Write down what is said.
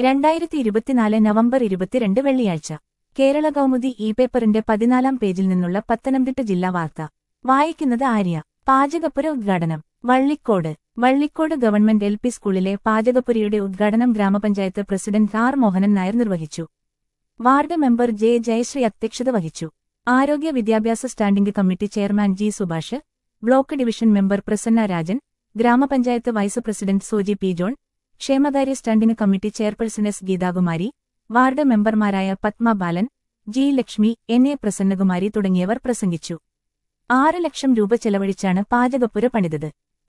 രണ്ടായിരത്തി ഇരുപത്തിനാല് നവംബർ ഇരുപത്തിരണ്ട് വെള്ളിയാഴ്ച കേരള കൗമുദി ഇ പേപ്പറിന്റെ പതിനാലാം പേജിൽ നിന്നുള്ള പത്തനംതിട്ട ജില്ലാ വാർത്ത വായിക്കുന്നത് ആര്യ പാചകപ്പുര ഉദ്ഘാടനം Vallikode Vallikode government L P സ്കൂളിലെ പാചകപ്പുരയുടെ ഉദ്ഘാടനം ഗ്രാമപഞ്ചായത്ത് പ്രസിഡന്റ് ആർ മോഹനൻ നായർ നിർവഹിച്ചു വാർഡ് മെമ്പർ ജെ ജയശ്രീ അധ്യക്ഷത വഹിച്ചു ആരോഗ്യ വിദ്യാഭ്യാസ standing committee chairman G Subhash block division member Prasanna Rajan ഗ്രാമപഞ്ചായത്ത് vice president Soji P John ക്ഷേമകാര്യ standing committee chairperson S Geethakumari ward മെമ്പർമാരായ Padma Balan G Lakshmi N A Prasannakumari തുടങ്ങിയവർ പ്രസംഗിച്ചു ആറ് ലക്ഷം രൂപ ചെലവഴിച്ചാണ് പാചകപ്പുര പണിതത്